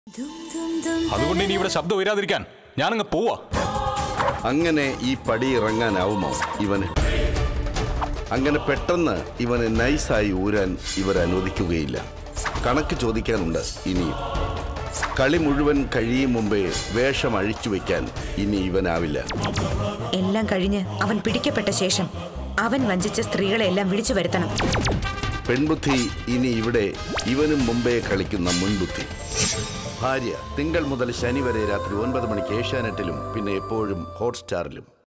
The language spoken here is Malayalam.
അതുകൊണ്ട് ഇനി ഇവിടെ ശബ്ദം ഉയരാതിരിക്കാൻ ഞാനങ്ങ് പോവാ അങ്ങനെ ഈ പടി ഇറങ്ങാനാവുമോ ഇവന് അങ്ങനെ പെട്ടെന്ന് ഇവനെ നൈസായി ഊരാൻ ഇവർ അനുവദിക്കുകയില്ല കണക്ക് ചോദിക്കാനുണ്ട് ഇനിയും കളി മുഴുവൻ കഴിയും മുമ്പേ വേഷം അഴിച്ചു വെക്കാൻ ഇനി ഇവനാവില്ല എല്ലാം കഴിഞ്ഞ് അവൻ പിടിക്കപ്പെട്ട ശേഷം അവൻ വഞ്ചിച്ച സ്ത്രീകളെ എല്ലാം വിളിച്ചു വരുത്തണം പെൺബുദ്ധി ഇനി ഇവിടെ ഇവനും മുമ്പേ കളിക്കുന്ന മുൻബുദ്ധി ഭാര്യ തിങ്കൾ മുതൽ ശനി വരെ രാത്രി ഒൻപത് മണിക്ക് ഏഷ്യാനെറ്റിലും പിന്നെ എപ്പോഴും ഹോട്ട്സ്റ്റാറിലും